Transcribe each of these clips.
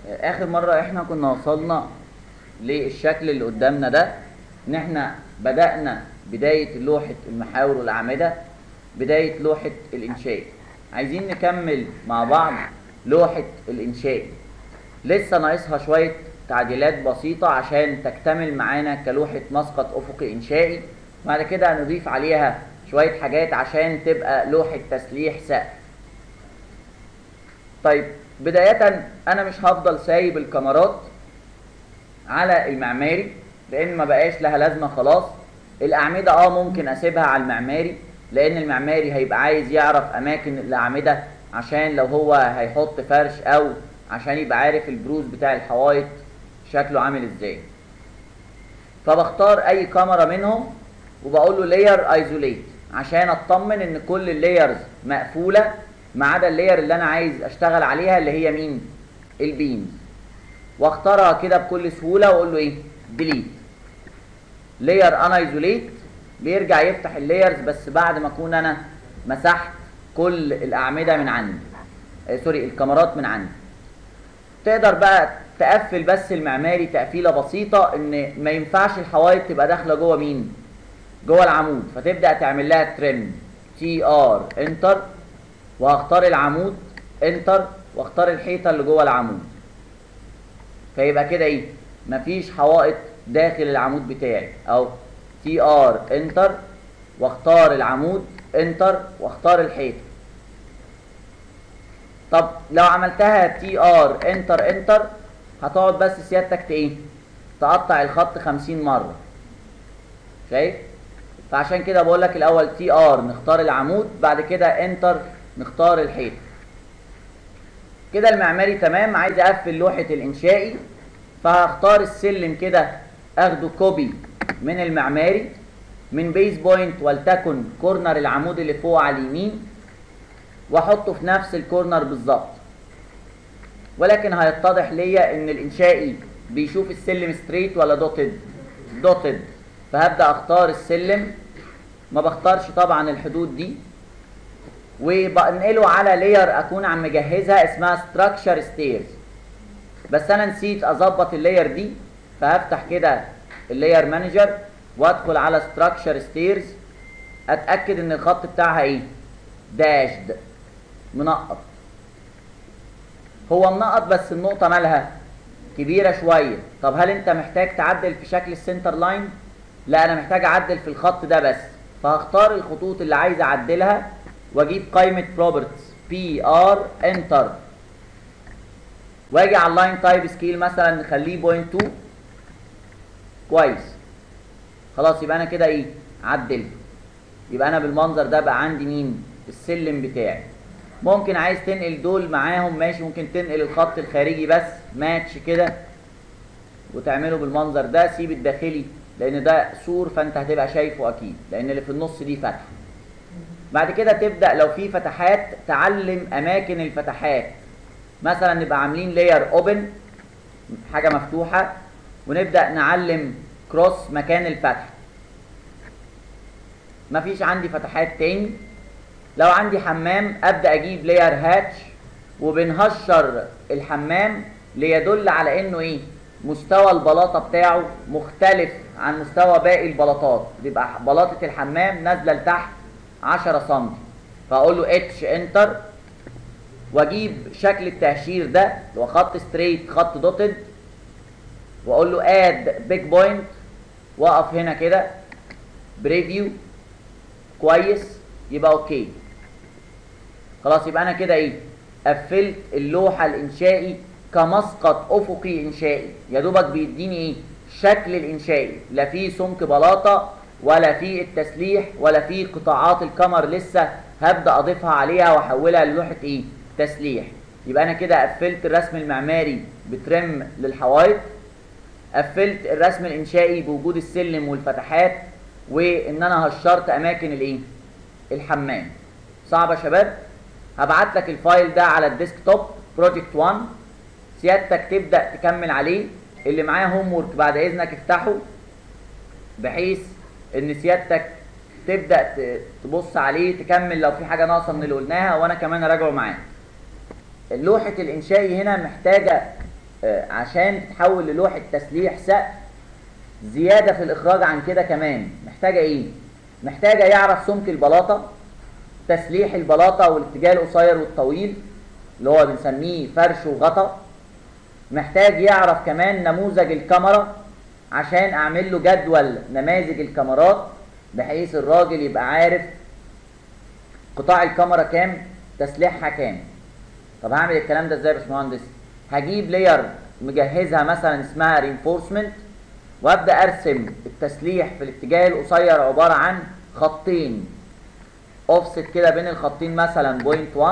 اخر مرة احنا كنا وصلنا للشكل اللي قدامنا ده ان احنا بدأنا بداية لوحة المحاور والاعمدة بداية لوحة الانشاء عايزين نكمل مع بعض لوحة الانشاء لسه ناقصها شوية تعديلات بسيطة عشان تكتمل معانا كلوحة مسقط افقي انشائي بعد كده هنضيف عليها شوية حاجات عشان تبقى لوحة تسليح سقف طيب بداية انا مش هفضل سايب الكاميرات على المعماري لان ما بقاش لها لازمة خلاص الاعمدة اه ممكن اسيبها على المعماري لان المعماري هيبقى عايز يعرف اماكن الاعمدة عشان لو هو هيحط فرش او عشان يبقى عارف البروز بتاع الحوايط شكله عامل ازاي فبختار اي كاميرا منهم وبقول له لاير ايزوليت عشان اطمن ان كل اللايرز مقفوله ما عدا اللاير اللي انا عايز اشتغل عليها اللي هي مين البيمز واختارها كده بكل سهوله واقول له ايه ديليت لاير ان ايزوليت بيرجع يفتح اللايرز بس بعد ما اكون انا مسحت كل الاعمده من عندي آه سوري الكاميرات من عندي تقدر بقى تقفل بس المعماري تقفيله بسيطه ان ما ينفعش الحوايط تبقى داخله جوه مين جوه العمود فتبدا تعمل لها تريم تي ار انتر وهختار العمود انتر واختار الحيطه اللي جوه العمود فيبقى كده ايه مفيش حوائط داخل العمود بتاعي او تي ار انتر واختار العمود انتر واختار الحيطه طب لو عملتها تي ار انتر انتر هتقعد بس سيادتك ايه تقطع الخط 50 مره شايف فعشان كده بقول لك الاول تي ار نختار العمود بعد كده انتر نختار الحيط كده المعماري تمام عايز اقفل لوحه الانشائي فهختار السلم كده اخده كوبي من المعماري من بيز بوينت ولتكن كورنر العمود اللي فوق على اليمين واحطه في نفس الكورنر بالظبط ولكن هيتضح ليا ان الانشائي بيشوف السلم ستريت ولا دوتد دوتد فهبدا اختار السلم ما بختارش طبعا الحدود دي وبنقله على لاير اكون عم مجهزها اسمها ستراكشر ستيرز بس انا نسيت اظبط اللاير دي فهفتح كده اللاير مانجر وادخل على ستراكشر ستيرز اتاكد ان الخط بتاعها ايه داشد منقط هو منقط بس النقطه مالها كبيره شويه طب هل انت محتاج تعدل في شكل السنتر لاين لا انا محتاج اعدل في الخط ده بس فهختار الخطوط اللي عايز اعدلها واجيب قائمه بروبرتيز بي ار انتر واجي على اللاين تايب سكيل مثلا نخليه بوينت 2 كويس خلاص يبقى انا كده ايه عدلت يبقى انا بالمنظر ده بقى عندي مين السلم بتاعي ممكن عايز تنقل دول معاهم ماشي ممكن تنقل الخط الخارجي بس ماتش كده وتعمله بالمنظر ده سيب الداخلي لان ده سور فانت هتبقى شايفه اكيد لان اللي في النص دي فتحه بعد كده تبدا لو في فتحات تعلم اماكن الفتحات مثلا نبقى عاملين لاير اوبن حاجه مفتوحه ونبدا نعلم كروس مكان الفتح مفيش عندي فتحات تاني لو عندي حمام ابدا اجيب لاير هاتش وبنهشر الحمام ليدل على انه ايه مستوى البلاطه بتاعه مختلف عن مستوى باقي البلاطات بيبقى بلاطه الحمام نازله لتحت 10 سم فاقول له اتش انتر واجيب شكل التهشير ده اللي هو خط ستريت خط دوتد واقول له اد بيج بوينت واقف هنا كده بريفيو كويس يبقى اوكي خلاص يبقى انا كده ايه قفلت اللوحه الانشائي كمسقط افقي انشائي يا دوبك بيديني ايه شكل الانشائي لا فيه سمك بلاطه ولا في التسليح ولا في قطاعات الكمر لسه هبدا اضيفها عليها واحولها للوحه ايه تسليح يبقى انا كده قفلت الرسم المعماري بترم للحوائط قفلت الرسم الانشائي بوجود السلم والفتحات وان انا هشرت اماكن الايه الحمام صعب يا شباب هبعت لك الفايل ده على الديسك توب بروجكت 1 سيادتك تبدا تكمل عليه اللي معاه هوم ورك بعد اذنك افتحه بحيث ان سيادتك تبدا تبص عليه تكمل لو في حاجه ناقصه من اللي قلناها وانا كمان اراجعه معاك لوحه الانشائي هنا محتاجه آه، عشان تتحول للوحة تسليح سقف زيادة في الإخراج عن كده كمان محتاجة إيه؟ محتاجة يعرف سمك البلاطة تسليح البلاطة والاتجاه القصير والطويل اللي هو بنسميه فرش وغطا محتاج يعرف كمان نموذج الكاميرا عشان أعمل له جدول نماذج الكاميرات بحيث الراجل يبقى عارف قطاع الكاميرا كام تسليحها كام طب هعمل الكلام ده ازاي يا باشمهندس هجيب لير مجهزها مثلا اسمها رينفورسمنت وابدا ارسم التسليح في الاتجاه القصير عباره عن خطين اوفست كده بين الخطين مثلا بوينت 1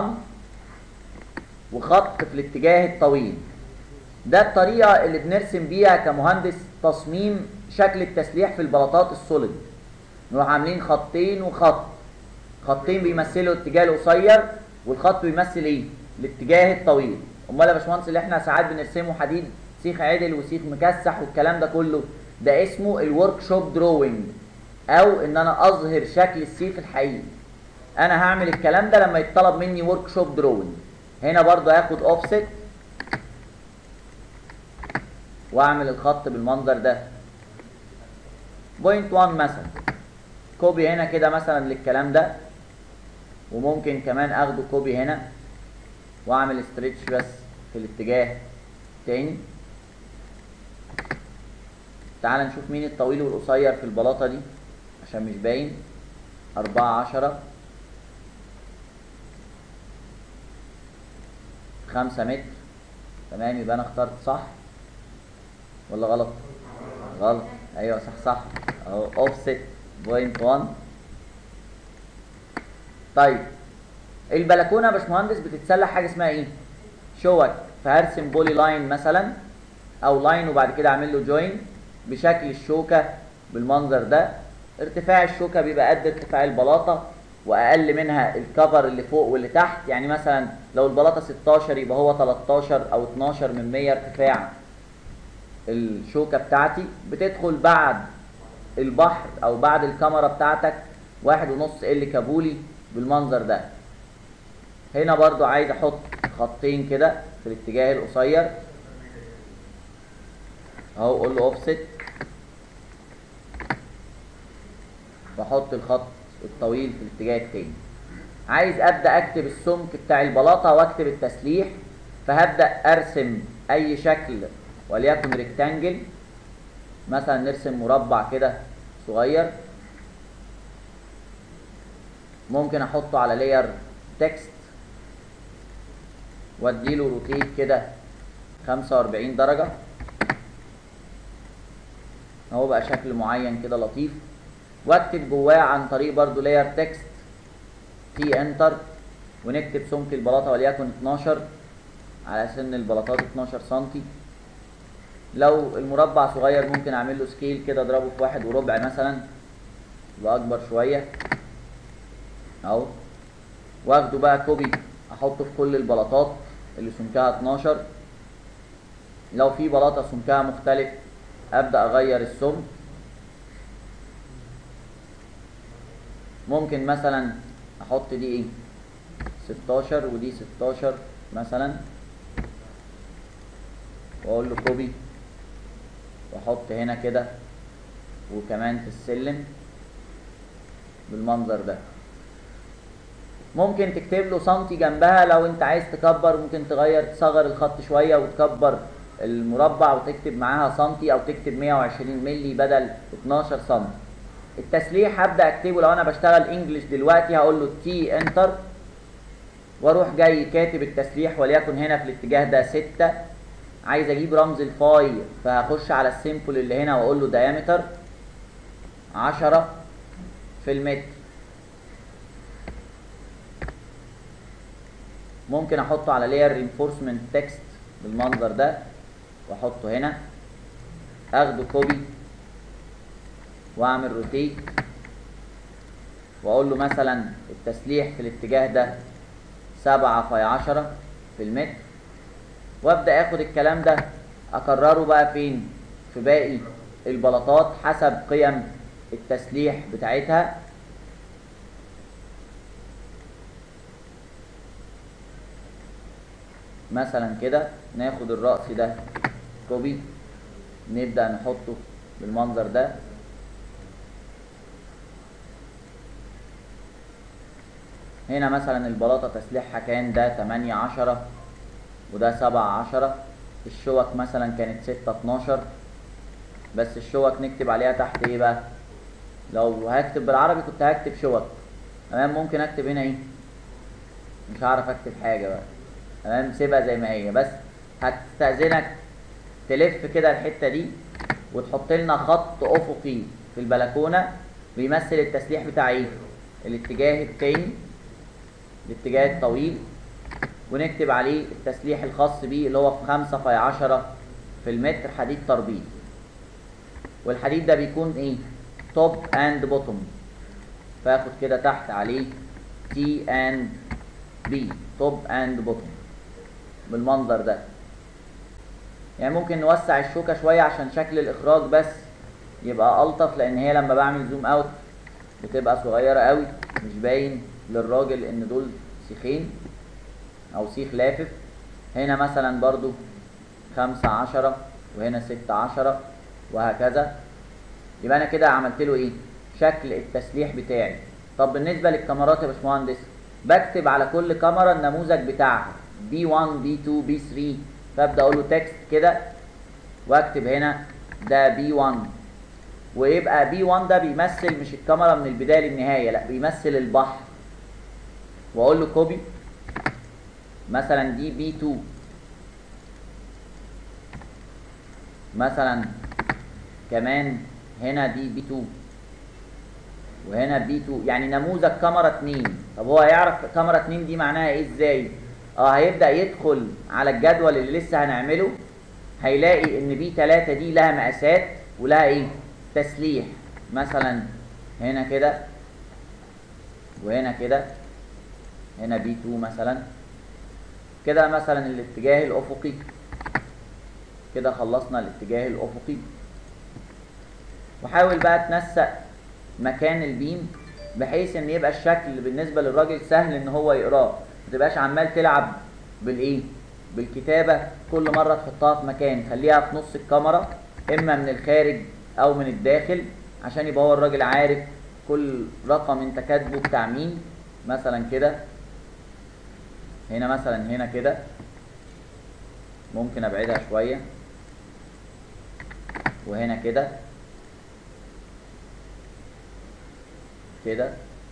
وخط في الاتجاه الطويل ده الطريقه اللي بنرسم بيها كمهندس تصميم شكل التسليح في البلاطات السوليد نروح عاملين خطين وخط خطين بيمثلوا الاتجاه القصير والخط بيمثل ايه الاتجاه الطويل امال يا باشمهندس اللي احنا ساعات بنرسمه حديد سيخ عدل وسيخ مكسح والكلام ده كله ده اسمه الورك شوب دروينج او ان انا اظهر شكل السيخ الحقيقي انا هعمل الكلام ده لما يتطلب مني ورك شوب دروينج هنا برضو هاخد اوفست واعمل الخط بالمنظر ده بوينت 1 مثلا كوبي هنا كده مثلا للكلام ده وممكن كمان اخده كوبي هنا واعمل ستريتش بس في الاتجاه تاني تعال نشوف مين الطويل والقصير في البلاطة دي عشان مش باين أربعة عشرة خمسة متر تمام يبقى أنا اخترت صح ولا غلط؟ غلط أيوه صح صح أهو أوفست بوينت 1 طيب البلكونه يا باشمهندس بتتسلح حاجه اسمها ايه؟ شوك فهرسم بولي لاين مثلا او لاين وبعد كده اعمل له جوين بشكل الشوكه بالمنظر ده ارتفاع الشوكه بيبقى قد ارتفاع البلاطه واقل منها الكفر اللي فوق واللي تحت يعني مثلا لو البلاطه 16 يبقى هو 13 او 12 من 100 ارتفاع الشوكه بتاعتي بتدخل بعد البحر او بعد الكاميرا بتاعتك واحد ونص ال كابولي بالمنظر ده هنا برضو عايز احط خطين كده في الاتجاه القصير اهو اقول له اوفست بحط الخط الطويل في الاتجاه التاني عايز ابدا اكتب السمك بتاع البلاطه واكتب التسليح فهبدا ارسم اي شكل وليكن ريكتانجل مثلا نرسم مربع كده صغير ممكن احطه على لاير تكست واديله روتيت كده 45 درجة اهو بقى شكل معين كده لطيف واكتب جواه عن طريق برضو لاير تكست تي انتر ونكتب سمك البلاطة وليكن 12 على سن البلاطات 12 سنتي لو المربع صغير ممكن اعمل له سكيل كده اضربه في واحد وربع مثلا يبقى اكبر شوية اهو واخده بقى كوبي احطه في كل البلاطات اللي سمكها 12 لو في بلاطه سمكها مختلف ابدا اغير السمك ممكن مثلا احط دي ايه 16 ودي 16 مثلا واقول له كوبي واحط هنا كده وكمان في السلم بالمنظر ده ممكن تكتب له سنتي جنبها لو انت عايز تكبر ممكن تغير تصغر الخط شويه وتكبر المربع وتكتب معاها سنتي او تكتب 120 مللي بدل 12 سنتي التسليح هبدا اكتبه لو انا بشتغل انجلش دلوقتي هقول له تي انتر واروح جاي كاتب التسليح وليكن هنا في الاتجاه ده 6 عايز اجيب رمز الفاي فهخش على السيمبل اللي هنا واقول له diameter 10 في المتر ممكن احطه على layer reinforcement text بالمنظر ده واحطه هنا اخده كوبي واعمل روتيت واقول له مثلا التسليح في الاتجاه ده سبعة في عشرة في المتر وابدا اخد الكلام ده اكرره بقى فين في باقي البلاطات حسب قيم التسليح بتاعتها مثلا كده ناخد الرأس ده كوبي نبدأ نحطه بالمنظر ده هنا مثلا البلاطة تسليحها كان ده 8 10 وده 7 10 الشوك مثلا كانت 6 12 بس الشوك نكتب عليها تحت ايه بقى لو هكتب بالعربي كنت هكتب شوك تمام ممكن اكتب هنا ايه مش هعرف اكتب حاجة بقى تمام سيبها زي ما هي بس هتستأذنك تلف كده الحتة دي وتحط لنا خط افقي في البلكونة بيمثل التسليح بتاع ايه الاتجاه التاني الاتجاه الطويل ونكتب عليه التسليح الخاص بيه اللي هو في خمسة في عشرة في المتر حديد تربيط والحديد ده بيكون ايه توب اند بوتوم فاخد كده تحت عليه تي اند بي توب اند بوتوم بالمنظر ده يعني ممكن نوسع الشوكة شوية عشان شكل الإخراج بس يبقى ألطف لأن هي لما بعمل زوم أوت بتبقى صغيرة قوي مش باين للراجل إن دول سيخين أو سيخ لافف هنا مثلا برضو خمسة عشرة وهنا ستة عشرة وهكذا يبقى أنا كده عملت له إيه؟ شكل التسليح بتاعي طب بالنسبة للكاميرات يا باشمهندس بكتب على كل كاميرا النموذج بتاعها بي 1 بي 2 بي 3 فابدا اقول له تكست كده واكتب هنا ده بي 1 ويبقى بي 1 ده بيمثل مش الكاميرا من البدايه للنهايه لا بيمثل البحر واقول له كوبي مثلا دي بي 2 مثلا كمان هنا دي بي 2 وهنا بي 2 يعني نموذج كاميرا 2 طب هو هيعرف كاميرا 2 دي معناها ايه ازاي اه هيبدا يدخل على الجدول اللي لسه هنعمله هيلاقي ان بي 3 دي لها مقاسات ولها ايه تسليح مثلا هنا كده وهنا كده هنا بي 2 مثلا كده مثلا الاتجاه الافقي كده خلصنا الاتجاه الافقي وحاول بقى تنسق مكان البيم بحيث ان يبقى الشكل بالنسبه للراجل سهل ان هو يقراه ما تبقاش عمال تلعب بالايه بالكتابه كل مره تحطها في مكان خليها في نص الكاميرا اما من الخارج او من الداخل عشان يبقى هو الراجل عارف كل رقم انت كاتبه بتاع مين مثلا كده هنا مثلا هنا كده ممكن ابعدها شويه وهنا كده كده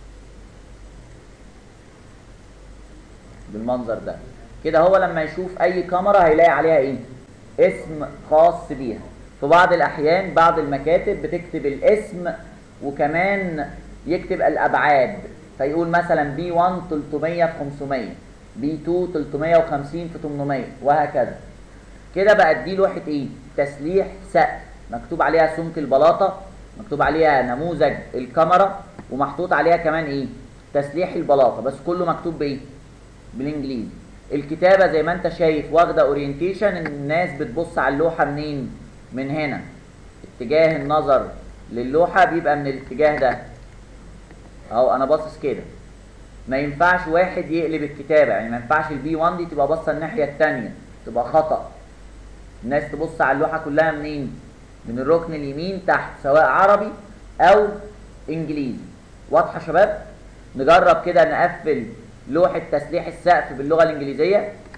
بالمنظر ده كده هو لما يشوف اي كاميرا هيلاقي عليها ايه اسم خاص بيها في بعض الاحيان بعض المكاتب بتكتب الاسم وكمان يكتب الابعاد فيقول مثلا بي 1 300 في 500 بي 2 350 في 800 وهكذا كده بقت دي لوحه ايه تسليح سقف مكتوب عليها سمك البلاطه مكتوب عليها نموذج الكاميرا ومحطوط عليها كمان ايه تسليح البلاطه بس كله مكتوب بايه بالانجليزي الكتابه زي ما انت شايف واخده اورينتيشن ان الناس بتبص على اللوحه منين من هنا اتجاه النظر للوحه بيبقى من الاتجاه ده اهو انا باصص كده ما ينفعش واحد يقلب الكتابه يعني ما ينفعش البي 1 دي تبقى باصه الناحيه الثانيه تبقى خطا الناس تبص على اللوحه كلها منين من الركن اليمين تحت سواء عربي او انجليزي واضحه شباب نجرب كده نقفل لوحه تسليح السقف باللغه الانجليزيه